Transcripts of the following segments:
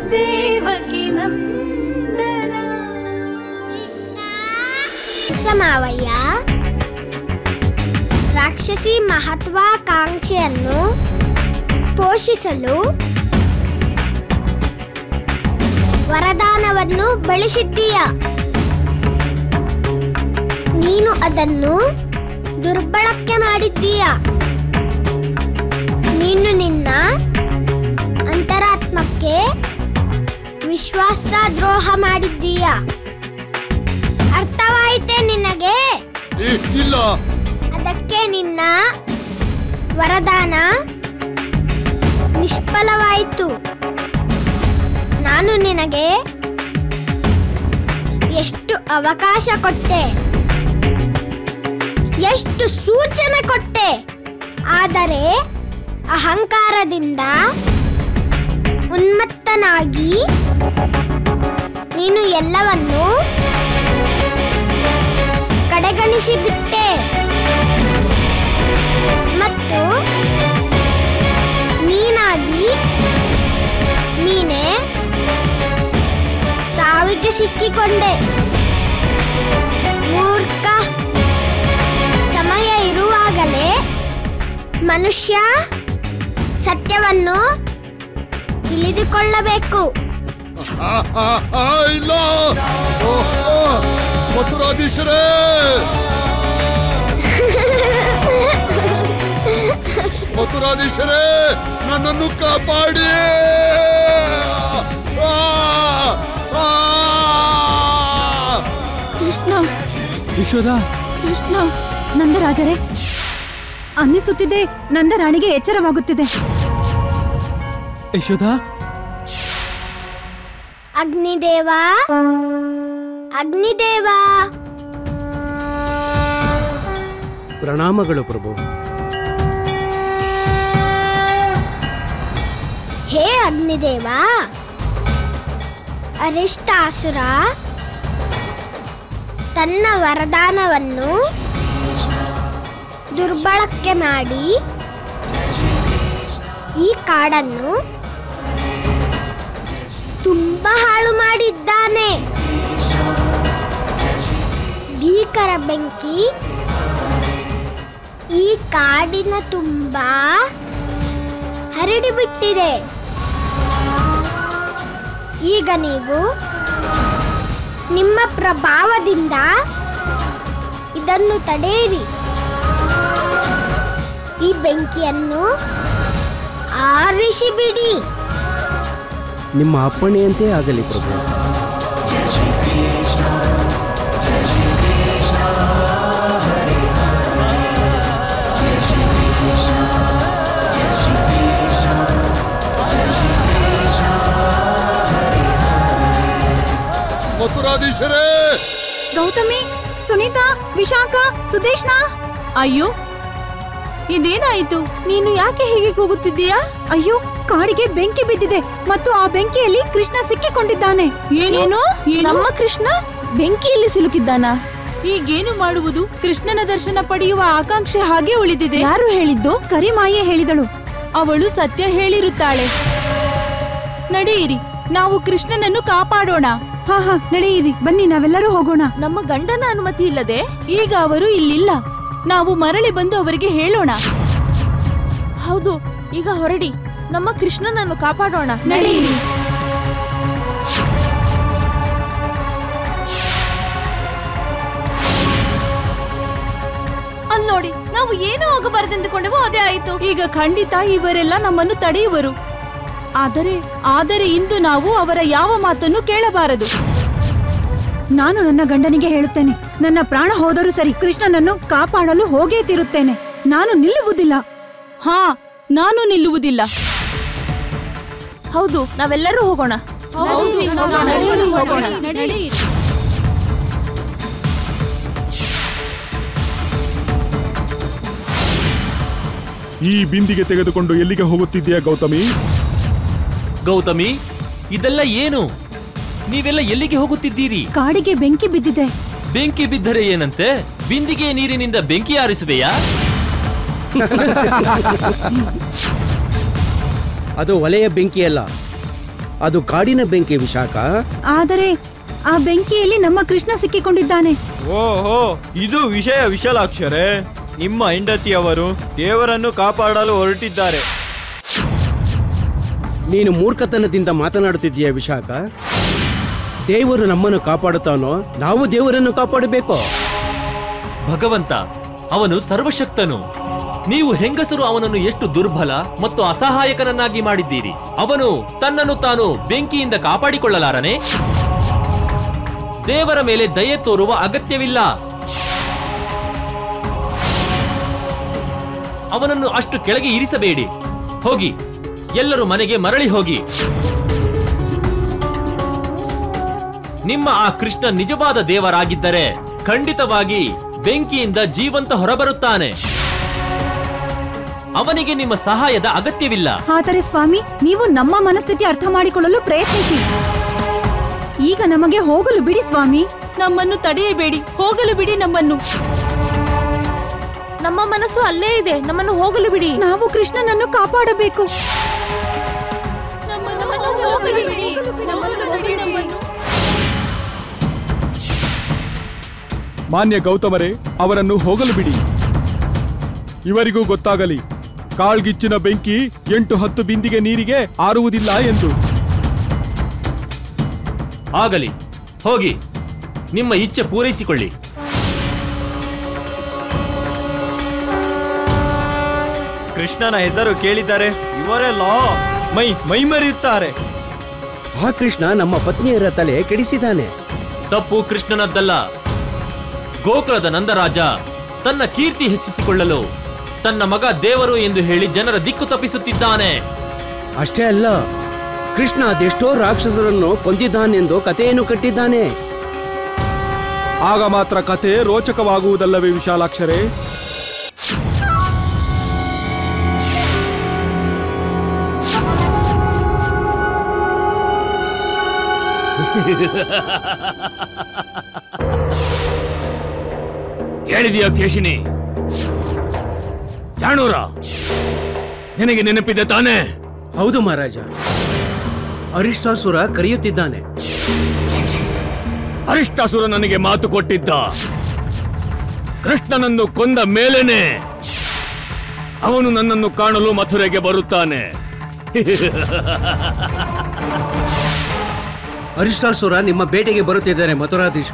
ದೇವಕಿ ನಂದನ ಮಾವಯ್ಯ ರಾಕ್ಷಸಿ ಮಹತ್ವಾಕಾಂಕ್ಷೆಯನ್ನು ಪೋಷಿಸಲು ವರದಾನವನ್ನು ಬಳಸಿದ್ದೀಯ ನೀನು ಅದನ್ನು ದುರ್ಬಳಕೆ ಮಾಡಿದ್ದೀಯ ನೀನು ನಿನ್ನ ಅಂತರಾತ್ಮಕ್ಕೆ ವಿಶ್ವಾಸ ದ್ರೋಹ ಮಾಡಿದ್ದೀಯ ಅರ್ಥವಾಯಿತೆ ನಿನಗೆ ಏ, ಇಲ್ಲ ಅದಕ್ಕೆ ನಿನ್ನ ವರದಾನ ನಿಷ್ಫಲವಾಯಿತು ನಾನು ನಿನಗೆ ಎಷ್ಟು ಅವಕಾಶ ಕೊಟ್ಟೆ ಎಷ್ಟು ಸೂಚನೆ ಕೊಟ್ಟೆ ಆದರೆ ಅಹಂಕಾರದಿಂದ ಉನ್ಮತ್ತನಾಗಿ ನೀನು ಎಲ್ಲವನ್ನು ಕಡೆಗಣಿಸಿ ಬಿಟ್ಟೆ ಮತ್ತು ನೀನಾಗಿ ನೀನೇ ಸಾವಿಗೆ ಸಿಕ್ಕಿಕೊಂಡೆ ಮೂರ್ಖ ಸಮಯ ಇರುವಾಗಲೇ ಮನುಷ್ಯ ಸತ್ಯವನ್ನು ತಿಳಿದುಕೊಳ್ಳಬೇಕು ಆ, ಆ, ಆ, ಇಲ್ಲ ಓ, ಓ, ಮಥುರಾಧೀಶರೇ ಮಥುರಾಧೀಶರೇ ನನ್ನನ್ನು ಕಾಪಾಡಿ ಆ, ಆ. ಕೃಷ್ಣ ಯಶೋದ ಕೃಷ್ಣ ನಂದರಾಜರೇ ಅನ್ನಿಸುತ್ತಿದೆ ನಂದರಾಣಿಗೆ ಎಚ್ಚರವಾಗುತ್ತಿದೆ ಯಶೋದ ಅಗ್ನಿದೇವ ಅಗ್ನಿದೇವ ಪ್ರಣಾಮಗಳು ಪ್ರಭು ಹೇ ಅಗ್ನಿದೇವ ಅರಿಷ್ಟಾಸುರ ತನ್ನ ವರದಾನವನ್ನು ದುರ್ಬಳಕೆ ಮಾಡಿ ಈ ಕಾಡನ್ನು ತುಂಬಾ ಹಾಳು ಮಾಡಿದ್ದಾನೆ ಭೀಕರ ಬೆಂಕಿ ಈ ಕಾಡಿನ ತುಂಬಾ ಹರಡಿಬಿಟ್ಟಿದೆ ಈಗ ನೀವು ನಿಮ್ಮ ಪ್ರಭಾವದಿಂದ ಇದನ್ನು ತಡೆಯಿರಿ ಈ ಬೆಂಕಿಯನ್ನು ಆರಿಸಿಬಿಡಿ ನಿಮ್ಮ ಅಪ್ಪಣೆಯಂತೆ ಆಗಲಿ ಪ್ರಭು ಮಥುರಾಧೀಶರೇ ಗೌತಮಿ ಸುನೀತಾ ವಿಶಾಖ ಸುದೇಶ್ನಾ ಅಯ್ಯೋ ಇದೇನಾಯ್ತು ನೀನು ಯಾಕೆ ಹೀಗೆ ಕೂಗುತ್ತಿದ್ದೀಯಾ ಅಯ್ಯೋ ಕಾಡಿಗೆ ಬೆಂಕಿ ಬಿದ್ದಿದೆ ಮತ್ತು ಆ ಬೆಂಕಿಯಲ್ಲಿ ಕೃಷ್ಣ ಸಿಕ್ಕಿಕೊಂಡಿದ್ದಾನೆ ಏನೇನು ನಮ್ಮ ಕೃಷ್ಣ ಬೆಂಕಿಯಲ್ಲಿ ಸಿಲುಕಿದ್ದಾನ ಈಗೇನು ಮಾಡುವುದು ಕೃಷ್ಣನ ದರ್ಶನ ಪಡೆಯುವ ಆಕಾಂಕ್ಷೆ ಹಾಗೆ ಉಳಿದಿದೆ ಯಾರು ಹೇಳಿದ್ದು ಕರಿಮಾಯೆ ಹೇಳಿದಳು ಅವಳು ಸತ್ಯ ಹೇಳಿರುತ್ತಾಳೆ ನಡೆಯಿರಿ ನಾವು ಕೃಷ್ಣನನ್ನು ಕಾಪಾಡೋಣ ಹಾ ಹಾ ನಡೆಯಿರಿ ಬನ್ನಿ ನಾವೆಲ್ಲರೂ ಹೋಗೋಣ ನಮ್ಮ ಗಂಡನ ಅನುಮತಿ ಇಲ್ಲದೆ ಈಗ ಅವರು ಇಲ್ಲಿಲ್ಲ ನಾವು ಮರಳಿ ಬಂದು ಅವರಿಗೆ ಹೇಳೋಣ ಹೌದು ಈಗ ಹೊರಡಿ ನಮ್ಮ ಕೃಷ್ಣನನ್ನು ಕಾಪಾಡೋಣ ನಡೆಯಿರಿ ಅಲ್ ನೋಡಿ ನಾವು ಏನೂ ಆಗಬಾರದೆಂದುಕೊಂಡೆವೋ ಅದೇ ಆಯಿತು ಈಗ ಖಂಡಿತ ಇವರೆಲ್ಲ ನಮ್ಮನ್ನು ತಡೆಯುವರು ಆದರೆ ಆದರೆ ಇಂದು ನಾವು ಅವರ ಯಾವ ಮಾತನ್ನು ಕೇಳಬಾರದು ನಾನು ನನ್ನ ಗಂಡನಿಗೆ ಹೇಳುತ್ತೇನೆ ನನ್ನ ಪ್ರಾಣ ಹೋದರೂ ಸರಿ ಕೃಷ್ಣನನ್ನು ಕಾಪಾಡಲು ಹೋಗೇ ತಿರುತ್ತೇನೆ ನಾನು ನಿಲ್ಲುವುದಿಲ್ಲ ಹಾ ನಾನು ನಿಲ್ಲುವುದಿಲ್ಲ ಹೌದು ನಾವೆಲ್ಲರೂ ಹೋಗೋಣ ಹೌದು ನಾವೆಲ್ಲರೂ ಹೋಗೋಣ ನಡೆಯಿರಿ. ಈ ಬಿಂದಿಗೆ ತೆಗೆದುಕೊಂಡು ಎಲ್ಲಿಗೆ ಹೋಗುತ್ತಿದ್ದೀಯಾ ಗೌತಮಿ ಗೌತಮಿ ಇದೆಲ್ಲ ಏನು ನೀವೆಲ್ಲ ಎಲ್ಲಿಗೆ ಹೋಗುತ್ತಿದ್ದೀರಿ ಕಾಡಿಗೆ ಬೆಂಕಿ ಬಿದ್ದಿದೆ ಬೆಂಕಿ ಬಿದ್ದರೆ ಏನಂತೆ ಬಿಂದಿಗೆ ನೀರಿನಿಂದ ಬೆಂಕಿ ಆರಿಸುವೆಯಾ ಅದು ಒಲೆಯ ಬೆಂಕಿಯಲ್ಲ ಅದು ಕಾಡಿನ ಬೆಂಕಿ ವಿಶಾಖ ಆದರೆ ಆ ಬೆಂಕಿಯಲ್ಲಿ ನಮ್ಮ ಕೃಷ್ಣ ಸಿಕ್ಕಿಕೊಂಡಿದ್ದಾನೆ ಓಹೋ ಇದು ವಿಷಯ ವಿಶಾಲಾಕ್ಷರೇ ನಿಮ್ಮ ಹೆಂಡತಿಯವರು ದೇವರನ್ನು ಕಾಪಾಡಲು ಹೊರಟಿದ್ದಾರೆ ನೀನು ಮೂರ್ಖತನದಿಂದ ಮಾತನಾಡುತ್ತಿದ್ದೀಯ ವಿಶಾಖ ದೇವರು ನಮ್ಮನ್ನು ಕಾಪಾಡುತ್ತಾನೋ ನಾವು ದೇವರನ್ನು ಕಾಪಾಡಬೇಕು ಭಗವಂತ ಅವನು ಸರ್ವಶಕ್ತನು ನೀವು ಹೆಂಗಸರು ಅವನನ್ನು ಎಷ್ಟು ದುರ್ಬಲ ಮತ್ತು ಅಸಹಾಯಕನನ್ನಾಗಿ ಮಾಡಿದ್ದೀರಿ ಅವನು ತನ್ನನ್ನು ತಾನು ಬೆಂಕಿಯಿಂದ ಕಾಪಾಡಿಕೊಳ್ಳಲಾರನೆ ದೇವರ ಮೇಲೆ ದಯೆ ತೋರುವ ಅಗತ್ಯವಿಲ್ಲ ಅವನನ್ನು ಅಷ್ಟು ಕೆಳಗೆ ಇರಿಸಬೇಡಿ ಹೋಗಿ ಎಲ್ಲರೂ ಮನೆಗೆ ಮರಳಿ ಹೋಗಿ ನಿಮ್ಮ ಆ ಕೃಷ್ಣ ನಿಜವಾದ ದೇವರಾಗಿದ್ದರೆ ಖಂಡಿತವಾಗಿ ಬೆಂಕಿಯಿಂದ ಜೀವಂತ ಹೊರಬರುತ್ತಾನೆ ಅವನಿಗೆ ನಿಮ್ಮ ಸಹಾಯದ ಅಗತ್ಯವಿಲ್ಲ ಆದರೆ ಸ್ವಾಮಿ ನೀವು ನಮ್ಮ ಮನಸ್ಥಿತಿ ಅರ್ಥ ಮಾಡಿಕೊಳ್ಳಲು ಪ್ರಯತ್ನಿಸಿ ಈಗ ನಮಗೆ ಹೋಗಲು ಬಿಡಿ ಸ್ವಾಮಿ ನಮ್ಮನ್ನು ತಡೆಯಬೇಡಿ ಹೋಗಲು ಬಿಡಿ ನಮ್ಮನ್ನು ನಮ್ಮ ಮನಸ್ಸು ಅಲ್ಲೇ ಇದೆ ನಮ್ಮನ್ನು ಹೋಗಲು ಬಿಡಿ ನಾವು ಕೃಷ್ಣನನ್ನು ಕಾಪಾಡಬೇಕು ನಮ್ಮನ್ನು ಹೋಗಲು ಬಿಡಿ ನಮ್ಮನ್ನು ಬಿಡಿ ನಮ್ಮನ್ನು ಮಾನ್ಯ ಗೌತಮರೇ ಅವರನ್ನು ಹೋಗಲು ಬಿಡಿ ಇವರಿಗೂ ಗೊತ್ತಾಗಲಿ ಕಾಳ್ಗಿಚ್ಚಿನ ಬೆಂಕಿ ಎಂಟು ಹತ್ತು ಬಿಂದಿಗೆ ನೀರಿಗೆ ಆರುವುದಿಲ್ಲ ಎಂದು ಆಗಲಿ ಹೋಗಿ ನಿಮ್ಮ ಇಚ್ಛೆ ಪೂರೈಸಿಕೊಳ್ಳಿ ಕೃಷ್ಣನ ಹೆಸರು ಕೇಳಿದರೆ ಇವರೆಲ್ಲ ಮೈ ಮೈ ಮರೆಯುತ್ತಾರೆ ಆ ಕೃಷ್ಣ ನಮ್ಮ ಪತ್ನಿಯರ ತಲೆ ಕೆಡಿಸಿದ್ದಾನೆ ತಪ್ಪು ಕೃಷ್ಣನದ್ದಲ್ಲ ಗೋಕುಲದ ನಂದರಾಜ ತನ್ನ ಕೀರ್ತಿ ಹೆಚ್ಚಿಸಿಕೊಳ್ಳಲು ತನ್ನ ಮಗ ದೇವರು ಎಂದು ಹೇಳಿ ಜನರ ದಿಕ್ಕು ತಪ್ಪಿಸುತ್ತಿದ್ದಾನೆ ಅಷ್ಟೇ ಅಲ್ಲ ಕೃಷ್ಣ ಅದೆಷ್ಟೋ ರಾಕ್ಷಸರನ್ನು ಕೊಂದಿದ್ದಾನೆಂದು ಕಥೆಯನ್ನು ಕಟ್ಟಿದ್ದಾನೆ ಆಗ ಮಾತ್ರ ಕಥೆ ರೋಚಕವಾಗುವುದಲ್ಲವೇ ವಿಶಾಲಾಕ್ಷರೇ ಕೇಳಿದೆಯಾ ಕೇಶಿನಿ ಜಾಣೂರ ನಿನಗೆ ನೆನಪಿದೆ ತಾನೇ ಹೌದು ಮಹಾರಾಜ ಅರಿಷ್ಟಾಸುರ ಕರೆಯುತ್ತಿದ್ದಾನೆ ಅರಿಷ್ಟಾಸುರ ನನಗೆ ಮಾತು ಕೊಟ್ಟಿದ್ದ ಕೃಷ್ಣನನ್ನು ಕೊಂದ ಮೇಲೇನೆ ಅವನು ನನ್ನನ್ನು ಕಾಣಲು ಮಥುರೆಗೆ ಬರುತ್ತಾನೆ ಅರಿಷ್ಟಾಸುರ ನಿಮ್ಮ ಬೇಟೆಗೆ ಬರುತ್ತಿದ್ದಾರೆ ಮಥುರಾಧೀಶ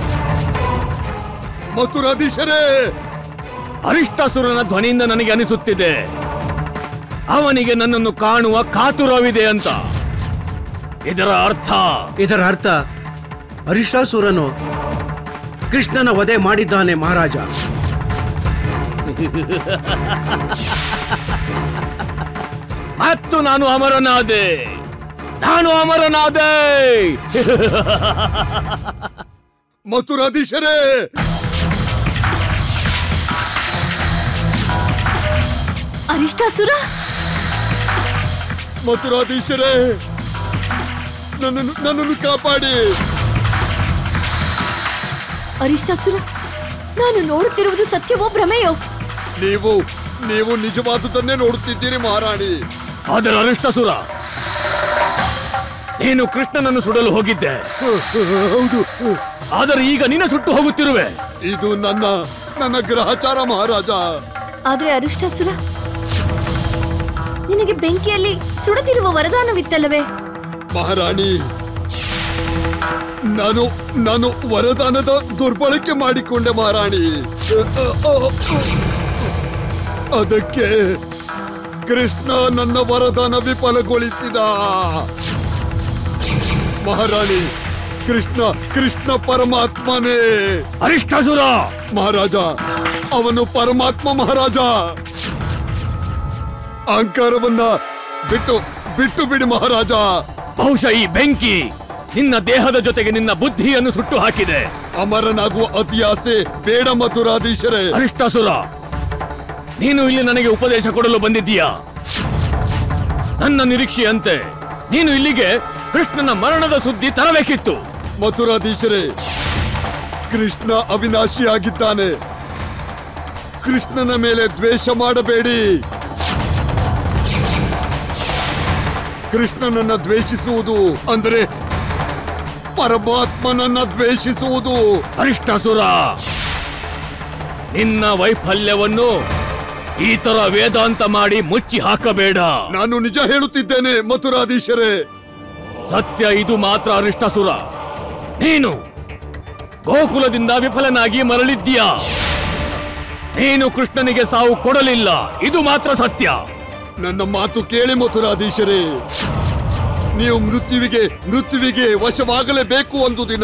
ಮಥುರಾಧೀಶರೇ ಅರಿಷ್ಟಾಸುರನ ಧ್ವನಿಯಿಂದ ನನಗೆ ಅನಿಸುತ್ತಿದೆ ಅವನಿಗೆ ನನ್ನನ್ನು ಕಾಣುವ ಕಾತುರವಿದೆ ಅಂತ ಇದರ ಅರ್ಥ ಇದರ ಅರ್ಥ ಅರಿಷ್ಟಾಸುರನು ಕೃಷ್ಣನ ವಧೆ ಮಾಡಿದ್ದಾನೆ ಮಹಾರಾಜ ಮತ್ತು ನಾನು ಅಮರನಾದೆ ನಾನು ಅಮರನಾದೆ ಮಥುರಾಧೀಶರೇ ಅರಿಷ್ಟಾಸುರ ಮಥುರಾಧೀಶರೇ ನನ್ನನ್ನು ನನ್ನನ್ನು ಕಾಪಾಡಿ ಅರಿಷ್ಟಾಸುರ ನಾನು ನೋಡುತ್ತಿರುವುದು ಸತ್ಯವೋ ಭ್ರಮೆಯೋ ನೀವು ನೀವು ನಿಜವಾದುದನ್ನೇ ನೋಡುತ್ತಿದ್ದೀರಿ ಮಹಾರಾಣಿ ಆದರೆ ಅರಿಷ್ಟಾಸುರ ನೀನು ಕೃಷ್ಣನನ್ನು ಸುಡಲು ಹೋಗಿದ್ದೆ ಹೌದು ಆದರೆ ಈಗ ನಿನ್ನ ಸುಟ್ಟು ಹೋಗುತ್ತಿರುವೆ ಇದು ನನ್ನ ನನ್ನ ಗ್ರಹಚಾರ ಮಹಾರಾಜ ಆದ್ರೆ ಅರಿಷ್ಟಾಸುರ ನಿನಗೆ ಬೆಂಕಿಯಲ್ಲಿ ಸುಡುತ್ತಿರುವ ವರದಾನವಿತ್ತಲ್ಲವೇ ಮಹಾರಾಣಿ ನಾನು ನಾನು ವರದಾನದ ದುರ್ಬಳಕೆ ಮಾಡಿಕೊಂಡೆ ಮಹಾರಾಣಿ ಅದಕ್ಕೆ ಕೃಷ್ಣ ನನ್ನ ವರದಾನ ವಿಫಲಗೊಳಿಸಿದ ಮಹಾರಾಣಿ ಕೃಷ್ಣ ಕೃಷ್ಣ ಪರಮಾತ್ಮನೇ ಅರಿಷ್ಟಾಸುರ ಮಹಾರಾಜ ಅವನು ಪರಮಾತ್ಮ ಮಹಾರಾಜ ಅಹಂಕಾರವನ್ನ ಬಿಟ್ಟು ಬಿಟ್ಟು ಬಿಡಿ ಮಹಾರಾಜ ಬಹುಶಃ ಈ ಬೆಂಕಿ ನಿನ್ನ ದೇಹದ ಜೊತೆಗೆ ನಿನ್ನ ಬುದ್ಧಿಯನ್ನು ಸುಟ್ಟು ಹಾಕಿದೆ ಅಮರನಾಗುವ ಅತಿಯಾಸೆ ಬೇಡ ಮಥುರಾಧೀಶರೇ ಅರಿಷ್ಟಾಸುರ ನೀನು ಇಲ್ಲಿ ನನಗೆ ಉಪದೇಶ ಕೊಡಲು ಬಂದಿದ್ದೀಯಾ ನನ್ನ ನಿರೀಕ್ಷೆಯಂತೆ ನೀನು ಇಲ್ಲಿಗೆ ಕೃಷ್ಣನ ಮರಣದ ಸುದ್ದಿ ತರಬೇಕಿತ್ತು ಮಥುರಾಧೀಶರೇ ಕೃಷ್ಣ ಅವಿನಾಶಿಯಾಗಿದ್ದಾನೆ ಕೃಷ್ಣನ ಮೇಲೆ ದ್ವೇಷ ಮಾಡಬೇಡಿ ಕೃಷ್ಣನನ್ನ ದ್ವೇಷಿಸುವುದು ಅಂದರೆ ಪರಮಾತ್ಮನನ್ನ ದ್ವೇಷಿಸುವುದು ಅರಿಷ್ಟಾಸುರ ನಿನ್ನ ವೈಫಲ್ಯವನ್ನು ಈ ತರ ವೇದಾಂತ ಮಾಡಿ ಮುಚ್ಚಿ ಹಾಕಬೇಡ ನಾನು ನಿಜ ಹೇಳುತ್ತಿದ್ದೇನೆ ಮಥುರಾಧೀಶರೇ ಸತ್ಯ ಇದು ಮಾತ್ರ ಅರಿಷ್ಟಾಸುರ ನೀನು ಗೋಕುಲದಿಂದ ವಿಫಲನಾಗಿ ಮರಳಿದ್ದೀಯಾ ನೀನು ಕೃಷ್ಣನಿಗೆ ಸಾವು ಕೊಡಲಿಲ್ಲ ಇದು ಮಾತ್ರ ಸತ್ಯ ನನ್ನ ಮಾತು ಕೇಳಿ ಮಥುರಾಧೀಶರೇ ನೀವು ಮೃತ್ಯುವಿಗೆ ಮೃತ್ಯುವಿಗೆ ವಶವಾಗಲೇಬೇಕು ಒಂದು ದಿನ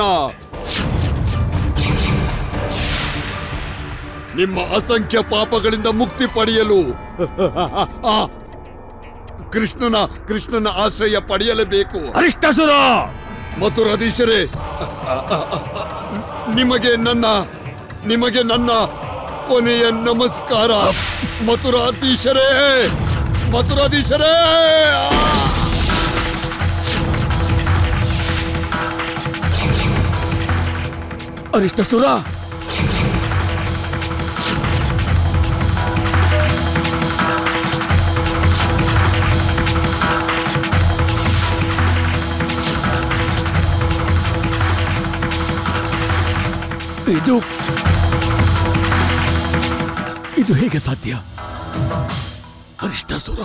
ನಿಮ್ಮ ಅಸಂಖ್ಯ ಪಾಪಗಳಿಂದ ಮುಕ್ತಿ ಪಡೆಯಲು ಆ, ಕೃಷ್ಣನ ಕೃಷ್ಣನ ಆಶ್ರಯ ಪಡೆಯಲೇಬೇಕು ಅರಿಷ್ಟಾಸುರ ಮಥುರಾಧೀಶರೇ ನಿಮಗೆ ನನ್ನ ನಿಮಗೆ ನನ್ನ ಕೊನೆಯ ನಮಸ್ಕಾರ ಮಥುರಾಧೀಶರೇ ಮಥುರಾಧೀಶರೇ ಆ! ಅರಿಷ್ಟಾಸುರ ಇದು ಇದು ಹೇಗೆ ಸಾಧ್ಯ ಅರಿಷ್ಟಾಸುರ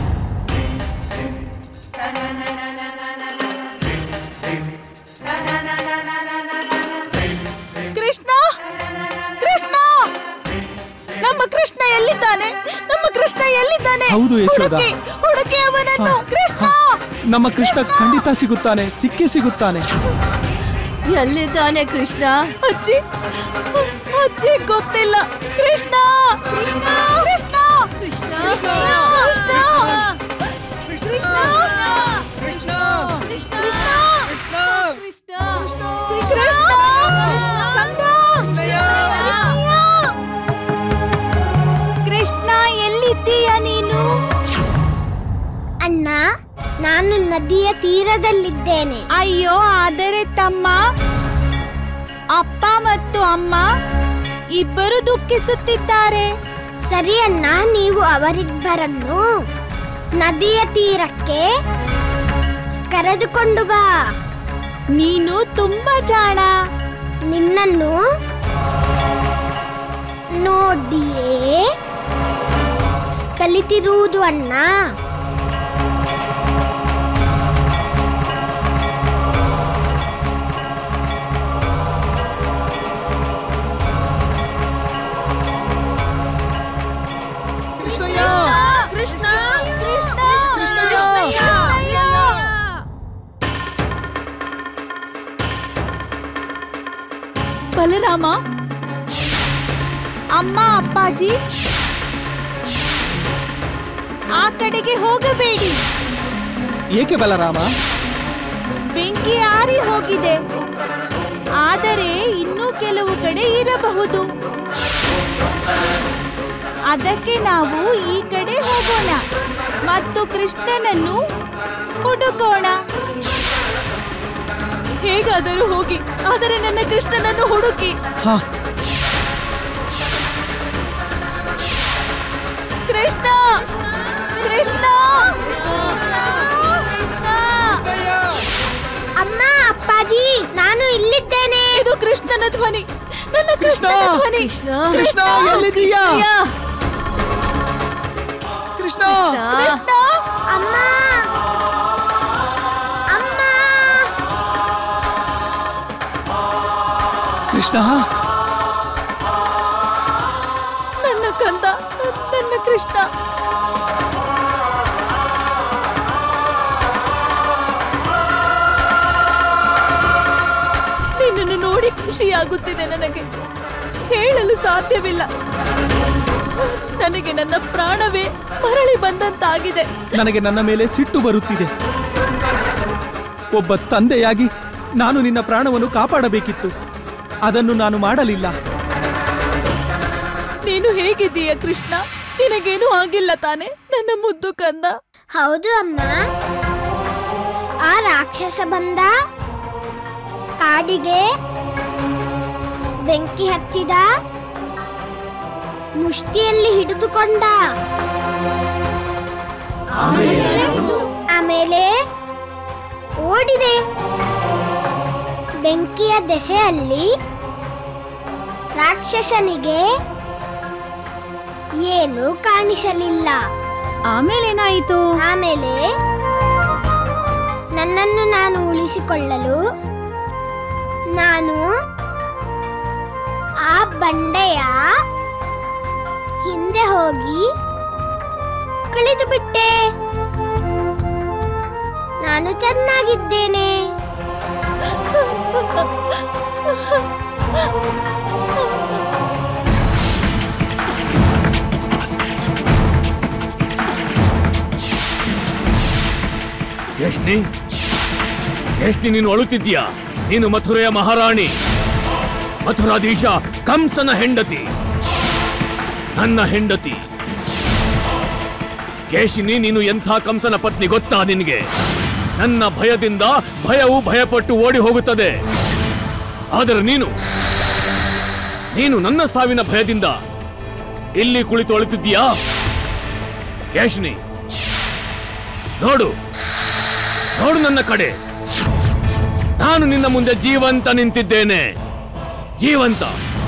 ಕೃಷ್ಣ ಕೃಷ್ಣ ನಮ್ಮ ಕೃಷ್ಣ ಎಲ್ಲಿದ್ದಾನೆ ನಮ್ಮ ಕೃಷ್ಣ ಎಲ್ಲಿದ್ದಾನೆ ಹೌದು, ಯಶೋದ. ಹುಡುಕಿ ಹುಡುಕಿ ಅವನನ್ನು ಕೃಷ್ಣ ನಮ್ಮ ಕೃಷ್ಣ ಖಂಡಿತ ಸಿಗುತ್ತಾನೆ ಸಿಕ್ಕೇ ಸಿಗುತ್ತಾನೆ ಎಲ್ಲಿದ್ದಾನೆ ಕೃಷ್ಣ ಅಜ್ಜಿ ಅಜ್ಜಿ ಗೊತ್ತಿಲ್ಲ ಕೃಷ್ಣ ಕೃಷ್ಣ ಕೃಷ್ಣ ಕೃಷ್ಣ ಕೃಷ್ಣ ಕೃಷ್ಣ ಕೃಷ್ಣ ಕೃಷ್ಣ ಕೃಷ್ಣ ಎಲ್ಲಿದ್ದೀಯ ನೀನು ಅಣ್ಣ ನಾನು ನದಿಯ ತೀರದಲ್ಲಿದ್ದೇನೆ ಅಯ್ಯೋ ಆದರೆ ತಮ್ಮ ಅಪ್ಪ ಮತ್ತು ಅಮ್ಮ ಇಬ್ಬರು ದುಃಖಿಸುತ್ತಿದ್ದಾರೆ ಸರಿ ಅಣ್ಣ ನೀವು ಅವರಿಬ್ಬರನ್ನು ನದಿಯ ತೀರಕ್ಕೆ ಕರೆದುಕೊಂಡು ಬಾ ನೀನು ತುಂಬಾ ಜಾಣ ನಿನ್ನನ್ನು ನೋಡಿಯೇ ಕಲಿತಿರುವುದು ಅಣ್ಣ ಕೃಷ್ಣ ಕೃಷ್ಣ ಕೃಷ್ಣಯ್ಯ. ಬಲರಾಮ ಅಮ್ಮ ಅಪ್ಪಾಜಿ ಆ ಕಡೆಗೆ ಹೋಗಬೇಡಿ ಏಕೆ ಬಲರಾಮ ಬೆಂಕಿ ಆರಿ ಹೋಗಿದೆ ಆದರೆ ಇನ್ನೂ ಕೆಲವು ಕಡೆ ಇರಬಹುದು ಅದಕ್ಕೆ ನಾವು ಈ ಕಡೆ ಹೋಗೋಣ ಮತ್ತು ಕೃಷ್ಣನನ್ನು ಹುಡುಕೋಣ ಹೇಗಾದರೂ ಹೋಗಿ ಆದರೆ ನನ್ನ ಕೃಷ್ಣನನ್ನು ಹುಡುಕಿ ಹಾ ಕೃಷ್ಣ ಕೃಷ್ಣ ಕೃಷ್ಣ ಅಮ್ಮ ಅಪ್ಪಾಜಿ ನಾನು ಇಲ್ಲಿದ್ದೇನೆ ಇದು ಕೃಷ್ಣನ ಧ್ವನಿ ನನ್ನ ಕೃಷ್ಣನ ಧ್ವನಿ ಕೃಷ್ಣ ಎಲ್ಲಿದ್ದೀಯಾ ಕೃಷ್ಣ ಕೃಷ್ಣ ಅಮ್ಮ ಅಮ್ಮ ಕೃಷ್ಣ ನನ್ನ ಕಂದ ನನ್ನ ಕೃಷ್ಣ ನಿನ್ನನ್ನು ನೋಡಿ ಖುಷಿಯಾಗುತ್ತಿದೆ ನನಗೆ ಹೇಳಲು ಸಾಧ್ಯವಿಲ್ಲ ನನಗೆ ನನ್ನ ಪ್ರಾಣವೇ ಮರಳಿ ಬಂದಂತಾಗಿದೆ ನನಗೆ ನನ್ನ ಮೇಲೆ ಸಿಟ್ಟು ಬರುತ್ತಿದೆ ಒಬ್ಬ ತಂದೆಯಾಗಿ ನಾನು ನಿನ್ನ ಪ್ರಾಣವನ್ನು ಕಾಪಾಡಬೇಕಿತ್ತು ಅದನ್ನು ನಾನು ಮಾಡಲಿಲ್ಲ ನೀನು ಹೇಗಿದ್ದೀಯ ಕೃಷ್ಣ ನಿನಗೇನು ಆಗಿಲ್ಲ ತಾನೆ ನನ್ನ ಮುದ್ದು ಕಂದ ಹೌದು ಅಮ್ಮ ಆ ರಾಕ್ಷಸ ಬಂದ ಕಾಡಿಗೆ ಬೆಂಕಿ ಹಚ್ಚಿದ ಮುಷ್ಟಿಯಲ್ಲಿ ಹಿಡಿದುಕೊಂಡ ಆಮೇಲೆ ಓಡಿದೆ ಬೆಂಕಿಯ ದೆಸೆಯಲ್ಲಿ ರಾಕ್ಷಸನಿಗೆ ಏನು ಕಾಣಿಸಲಿಲ್ಲ ಆಮೇಲೇನಾಯಿತು ಆಮೇಲೆ ನನ್ನನ್ನು ನಾನು ಉಳಿಸಿಕೊಳ್ಳಲು ನಾನು ಆ ಬಂಡೆಯ ಹಿಂದೆ ಹೋಗಿ ಕಳೆದು ಬಿಟ್ಟೆ ನಾನು ಚೆನ್ನಾಗಿದ್ದೇನೆ ಯಶ್ನಿ ಯಶ್ನಿ ನೀನು ಅಳುತ್ತಿದ್ದೀಯಾ ನೀನು ಮಥುರೆಯ ಮಹಾರಾಣಿ ಮಥುರಾಧೀಶ ಕಂಸನ ಹೆಂಡತಿ ನನ್ನ ಹೆಂಡತಿ ಕೇಶಿನಿ ನೀನು ಎಂಥ ಕಂಸನ ಪತ್ನಿ ಗೊತ್ತಾ ನಿನಗೆ ನನ್ನ ಭಯದಿಂದ ಭಯವು ಭಯಪಟ್ಟು ಓಡಿ ಹೋಗುತ್ತದೆ ಆದರೆ ನೀನು ನೀನು ನನ್ನ ಸಾವಿನ ಭಯದಿಂದ ಇಲ್ಲಿ ಕುಳಿತು ಅಳುತ್ತಿದ್ದೀಯಾ ಕೇಶಿನಿ ನೋಡು ನೋಡು ನನ್ನ ಕಡೆ ನಾನು ನಿನ್ನ ಮುಂದೆ ಜೀವಂತ ನಿಂತಿದ್ದೇನೆ ಜೀವಂತ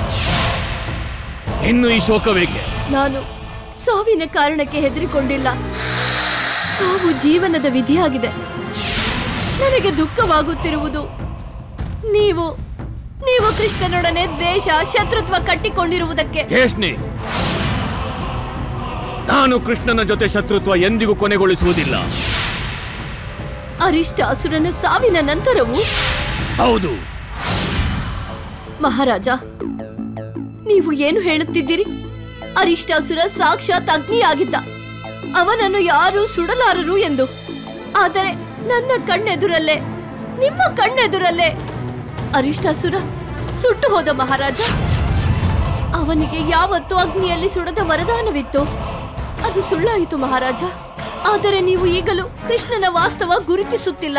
ಇನ್ನು ಈ ಶೋಕವೇಕೆ ನಾನು ಸಾವಿನ ಕಾರಣಕ್ಕೆ ಹೆದರಿಕೊಂಡಿಲ್ಲ ಸಾವು ಜೀವನದ ವಿಧಿಯಾಗಿದೆ ನನಗೆ ದುಃಖವಾಗುತ್ತಿರುವುದು ನೀವು ನೀವು ಕೃಷ್ಣನೊಡನೆ ದ್ವೇಷ ಶತ್ರುತ್ವ ಕಟ್ಟಿಕೊಂಡಿರುವುದಕ್ಕೆ ಕೇಶ್ನಿ ನಾನು ಕೃಷ್ಣನ ಜೊತೆ ಶತ್ರುತ್ವ ಎಂದಿಗೂ ಕೊನೆಗೊಳಿಸುವುದಿಲ್ಲ ಅರಿಷ್ಟ ಅಸುರನ ಸಾವಿನ ನಂತರವೂ ಹೌದು ಮಹಾರಾಜ ನೀವು ಏನು ಹೇಳುತ್ತಿದ್ದೀರಿ ಅರಿಷ್ಟಾಸುರ ಸಾಕ್ಷಾತ್ ಅಗ್ನಿಯಾಗಿದ್ದ ಅವನನ್ನು ಯಾರು ಸುಡಲಾರರು ಎಂದು ಆದರೆ ನನ್ನ ಕಣ್ಣೆದುರಲ್ಲೇ ನಿಮ್ಮ ಕಣ್ಣೆದುರಲ್ಲೇ ಅರಿಷ್ಟಾಸುರ ಸುಟ್ಟು ಹೋದ ಮಹಾರಾಜ ಅವನಿಗೆ ಯಾವತ್ತೂ ಅಗ್ನಿಯಲ್ಲಿ ಸುಡದ ವರದಾನವಿತ್ತು ಅದು ಸುಳ್ಳಾಯಿತು ಮಹಾರಾಜ ಆದರೆ ನೀವು ಈಗಲೂ ಕೃಷ್ಣನ ವಾಸ್ತವ ಗುರುತಿಸುತ್ತಿಲ್ಲ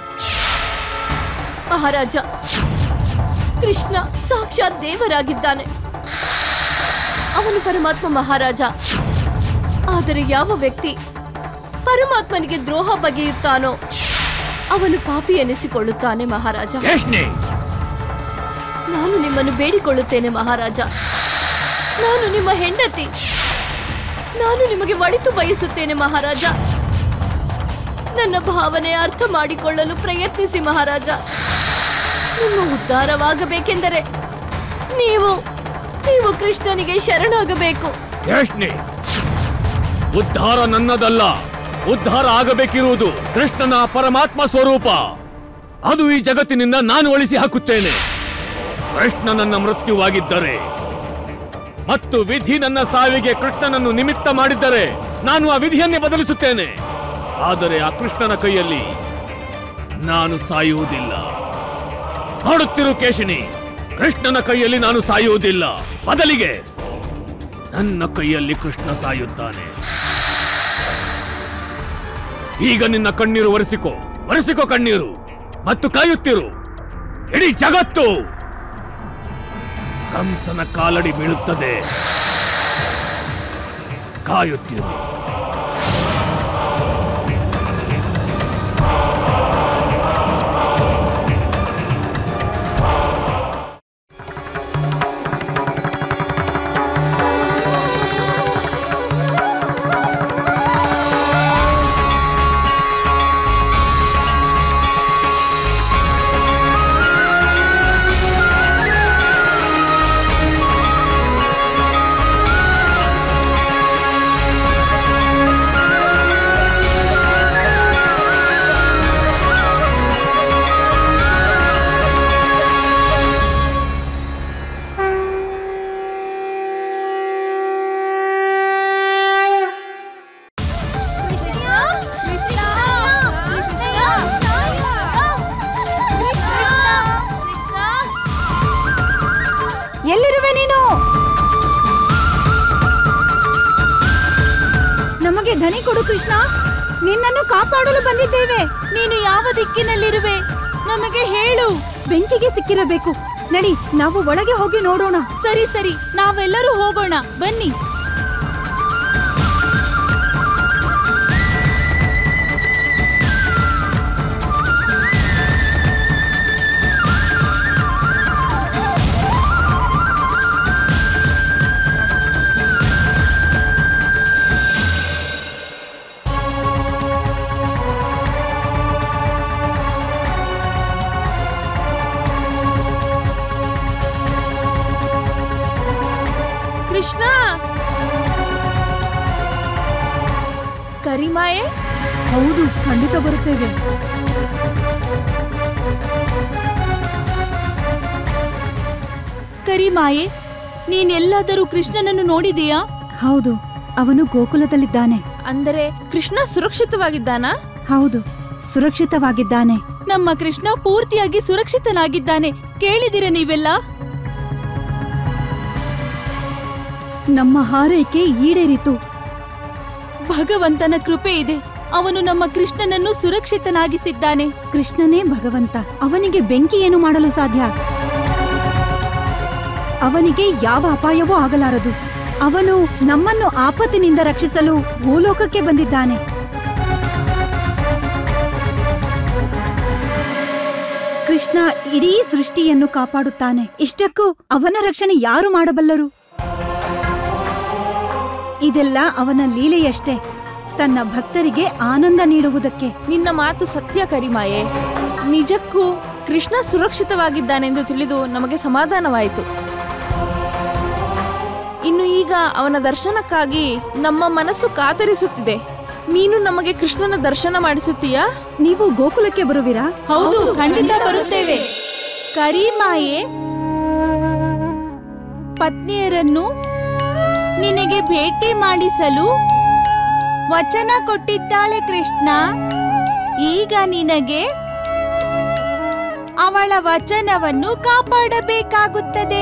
ಮಹಾರಾಜ ಕೃಷ್ಣ ಸಾಕ್ಷಾತ್ ದೇವರಾಗಿದ್ದಾನೆ ಅವನು ಪರಮಾತ್ಮ ಮಹಾರಾಜ ಆದರೆ ಯಾವ ವ್ಯಕ್ತಿ ಪರಮಾತ್ಮನಿಗೆ ದ್ರೋಹ ಬಗೆಯುತ್ತಾನೋ ಅವನು ಪಾಪಿ ಎನಿಸಿಕೊಳ್ಳುತ್ತಾನೆ ಮಹಾರಾಜ ಕೇಶ್ನಿ ನಾನು ನಿಮ್ಮನ್ನು ಬೇಡಿಕೊಳ್ಳುತ್ತೇನೆ ಮಹಾರಾಜ ನಾನು ನಿಮ್ಮ ಹೆಂಡತಿ ನಾನು ನಿಮಗೆ ಒಳಿತು ಬಯಸುತ್ತೇನೆ ಮಹಾರಾಜ ನನ್ನ ಭಾವನೆ ಅರ್ಥ ಮಾಡಿಕೊಳ್ಳಲು ಪ್ರಯತ್ನಿಸಿ ಮಹಾರಾಜ ನಿಮ್ಮ ಉದ್ಧಾರವಾಗಬೇಕೆಂದರೆ ನೀವು ನೀವು ಕೃಷ್ಣನಿಗೆ ಶರಣಾಗಬೇಕು ಕೇಶ್ನಿ ಉದ್ಧಾರ ನನ್ನದಲ್ಲ ಉದ್ಧಾರ ಆಗಬೇಕಿರುವುದು ಕೃಷ್ಣನ ಪರಮಾತ್ಮ ಸ್ವರೂಪ ಅದು ಈ ಜಗತ್ತಿನಿಂದ ನಾನು ಅಳಿಸಿ ಹಾಕುತ್ತೇನೆ ಕೃಷ್ಣ ನನ್ನ ಮೃತ್ಯುವಾಗಿದ್ದರೆ ಮತ್ತು ವಿಧಿ ನನ್ನ ಸಾವಿಗೆ ಕೃಷ್ಣನನ್ನು ನಿಮಿತ್ತ ಮಾಡಿದ್ದರೆ ನಾನು ಆ ವಿಧಿಯನ್ನೇ ಬದಲಿಸುತ್ತೇನೆ ಆದರೆ ಆ ಕೃಷ್ಣನ ಕೈಯಲ್ಲಿ ನಾನು ಸಾಯುವುದಿಲ್ಲ ನೋಡುತ್ತಿರು ಕೇಶಿನಿ ಕೃಷ್ಣನ ಕೈಯಲ್ಲಿ ನಾನು ಸಾಯುವುದಿಲ್ಲ ಬದಲಿಗೆ ನನ್ನ ಕೈಯಲ್ಲಿ ಕೃಷ್ಣ ಸಾಯುತ್ತಾನೆ ಈಗ ನಿನ್ನ ಕಣ್ಣೀರು ಒರೆಸಿಕೋ ಒರೆಸಿಕೋ ಕಣ್ಣೀರು ಮತ್ತು ಕಾಯುತ್ತಿರು ಇಡೀ ಜಗತ್ತು ಕಂಸನ ಕಾಲಡಿ ಬೀಳುತ್ತದೆ ಕಾಯುತ್ತಿರು ಎಲ್ಲಿರುವೆ ನೀನು ನಮಗೆ ಧನಿ ಕೊಡು ಕೃಷ್ಣ ನಿನ್ನನ್ನು ಕಾಪಾಡಲು ಬಂದಿದ್ದೇವೆ ನೀನು ಯಾವ ದಿಕ್ಕಿನಲ್ಲಿರುವೆ ನಮಗೆ ಹೇಳು ಬೆಂಕಿಗೆ ಸಿಕ್ಕಿರಬೇಕು ನಡಿ ನಾವು ಒಳಗೆ ಹೋಗಿ ನೋಡೋಣ ಸರಿ ಸರಿ ನಾವೆಲ್ಲರೂ ಹೋಗೋಣ ಬನ್ನಿ ಕೃಷ್ಣ ಕರಿಮಾಯೆ ಹೌದು ಖಂಡಿತ ಬರುತ್ತೇವೆ ಕರಿಮಾಯೆ ನೀನೆಲ್ಲಾದರೂ ಕೃಷ್ಣನನ್ನು ನೋಡಿದೀಯಾ ಹೌದು ಅವನು ಗೋಕುಲದಲ್ಲಿದ್ದಾನೆ ಅಂದರೆ ಕೃಷ್ಣ ಸುರಕ್ಷಿತವಾಗಿದ್ದಾನಾ ಹೌದು ಸುರಕ್ಷಿತವಾಗಿದ್ದಾನೆ ನಮ್ಮ ಕೃಷ್ಣ ಪೂರ್ತಿಯಾಗಿ ಸುರಕ್ಷಿತನಾಗಿದ್ದಾನೆ ಕೇಳಿದಿರ ನೀವೆಲ್ಲ ನಮ್ಮ ಹಾರೈಕೆ ಈಡೇರಿತು ಭಗವಂತನ ಕೃಪೆ ಇದೆ ಅವನು ನಮ್ಮ ಕೃಷ್ಣನನ್ನು ಸುರಕ್ಷಿತನಾಗಿಸಿದ್ದಾನೆ ಕೃಷ್ಣನೇ ಭಗವಂತ ಅವನಿಗೆ ಬೆಂಕಿ ಏನು ಮಾಡಲು ಸಾಧ್ಯ ಅವನಿಗೆ ಯಾವ ಅಪಾಯವೂ ಆಗಲಾರದು ಅವನು ನಮ್ಮನ್ನು ಆಪತ್ತಿನಿಂದ ರಕ್ಷಿಸಲು ಭೂಲೋಕಕ್ಕೆ ಬಂದಿದ್ದಾನೆ ಕೃಷ್ಣ ಇಡೀ ಸೃಷ್ಟಿಯನ್ನು ಕಾಪಾಡುತ್ತಾನೆ ಇಷ್ಟಕ್ಕೂ ಅವನ ರಕ್ಷಣೆ ಯಾರು ಮಾಡಬಲ್ಲರು ಇದೆಲ್ಲ ಅವನ ಲೀಲೆಯಷ್ಟೇ ತನ್ನ ಭಕ್ತರಿಗೆ ಆನಂದ ನೀಡುವುದಕ್ಕೆ ನಿನ್ನ ಮಾತು ಸತ್ಯ ಕರಿಮಾಯೆ ನಿಜಕ್ಕೂ ಕೃಷ್ಣ ಸುರಕ್ಷಿತವಾಗಿದ್ದಾನೆಂದು ತಿಳಿದು ನಮಗೆ ಸಮಾಧಾನವಾಯಿತು ಇನ್ನು ಈಗ ಅವನ ದರ್ಶನಕ್ಕಾಗಿ ನಮ್ಮ ಮನಸ್ಸು ಕಾತರಿಸುತ್ತಿದೆ ನೀನು ನಮಗೆ ಕೃಷ್ಣನ ದರ್ಶನ ಮಾಡಿಸುತ್ತೀಯಾ ನೀವು ಗೋಕುಲಕ್ಕೆ ಬರುವಿರಾ ಹೌದು ಖಂಡಿತ ಬರುತ್ತೇವೆ ಕರಿಮಾಯೆ ಪತ್ನಿಯರನ್ನು ನಿನಗೆ ಭೇಟಿ ಮಾಡಿಸಲು ವಚನ ಕೊಟ್ಟಿದ್ದಾಳೆ ಕೃಷ್ಣ ಈಗ ನಿನಗೆ ಅವಳ ವಚನವನ್ನು ಕಾಪಾಡಬೇಕಾಗುತ್ತದೆ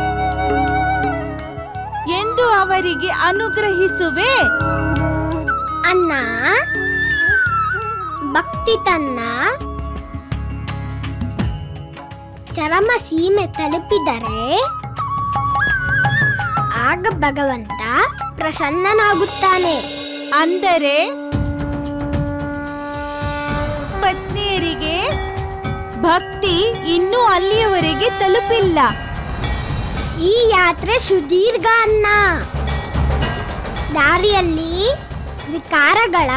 ಎಂದು ಅವರಿಗೆ ಅನುಗ್ರಹಿಸುವೆ ಅಣ್ಣ ಭಕ್ತಿ ತನ್ನ ಚರಮ ಸೀಮೆ ತಲುಪಿದರೆ ಆಗ ಭಗವಂತ ಪ್ರಸನ್ನನಾಗುತ್ತಾನೆ ಅಂದರೆ ಪತ್ನಿಯರಿಗೆ ಭಕ್ತಿ ಇನ್ನೂ ಅಲ್ಲಿಯವರೆಗೆ ತಲುಪಿಲ್ಲ ಈ ಯಾತ್ರೆ ಸುದೀರ್ಘ ಅನ್ನ ದಾರಿಯಲ್ಲಿ ವಿಕಾರಗಳ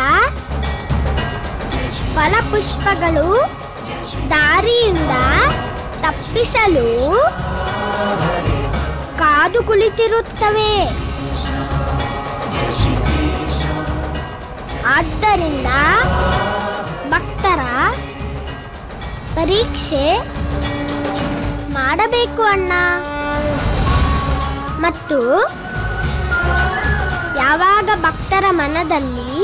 ಫಲಪುಷ್ಪಗಳು ದಾರಿಯಿಂದ ತಪ್ಪಿಸಲು ಕಾದು ಕುಳಿತಿರುತ್ತವೆ ಆದ್ದರಿಂದ ಭಕ್ತರ ಪರೀಕ್ಷೆ ಮಾಡಬೇಕು ಅಣ್ಣ ಮತ್ತು ಯಾವಾಗ ಭಕ್ತರ ಮನದಲ್ಲಿ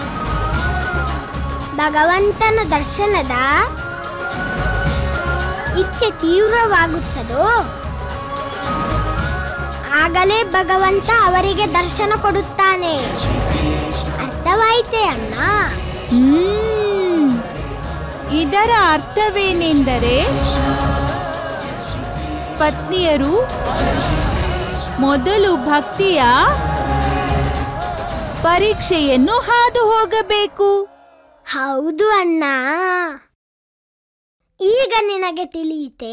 ಭಗವಂತನ ದರ್ಶನದ ಇಚ್ಛೆ ತೀವ್ರವಾಗುತ್ತದೋ ಆಗಲೇ ಭಗವಂತ ಅವರಿಗೆ ದರ್ಶನ ಕೊಡುತ್ತಾನೆ ಅರ್ಥವಾಯಿತೆ ಅಣ್ಣ ಹ್ಮ್. ಇದರ ಅರ್ಥವೇನೆಂದರೆ ಪತ್ನಿಯರು ಮೊದಲು ಭಕ್ತಿಯ ಪರೀಕ್ಷೆಯನ್ನು ಹಾದು ಹೋಗಬೇಕು ಹೌದು ಅಣ್ಣ ಈಗ ನಿನಗೆ ತಿಳಿಯಿತೆ